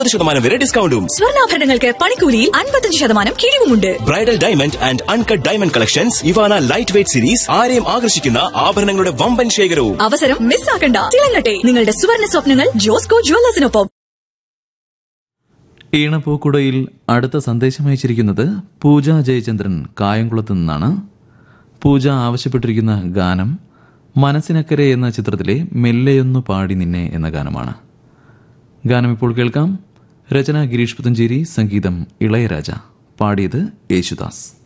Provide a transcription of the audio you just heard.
പത്ത് ശതമാനം വരെ ഡിസ്കൗണ്ടും സ്വർണ്ണാഭരണങ്ങൾക്ക് പണിക്കൂലിയിൽ അൻപത്തഞ്ച് ശതമാനം കിഴിവുമുണ്ട് bridal diamond and uncut diamond collections Ivana light weight series ആരെയും ആകർഷിക്കുന്ന ആഭരണങ്ങളുടെ വമ്പൻ ശേഖരവും അവസരം മിസ്സാക്കണ്ട തിളങ്ങട്ടെ നിങ്ങളുടെ സുവർണ സ്വപ്നങ്ങൾ ജോസ്കോ ജുവല്ലേഴ്സിനൊപ്പം ഈണപ്പൂക്കുടയിൽ അടുത്ത സന്ദേശം അയച്ചിരിക്കുന്നത് പൂജ ജയചന്ദ്രൻ കായംകുളത്ത് നിന്നാണ് പൂജ ആവശ്യപ്പെട്ടിരിക്കുന്ന ഗാനം മനസ്സിനക്കരെ എന്ന ചിത്രത്തിലെ മെല്ലെയൊന്നു പാടി നിന്നെ എന്ന ഗാനമാണ് ഗാനം ഇപ്പോൾ കേൾക്കാം രചന ഗിരീഷ് പുത്തഞ്ചേരി സംഗീതം ഇളയരാജ പാടിയത് യേശുദാസ്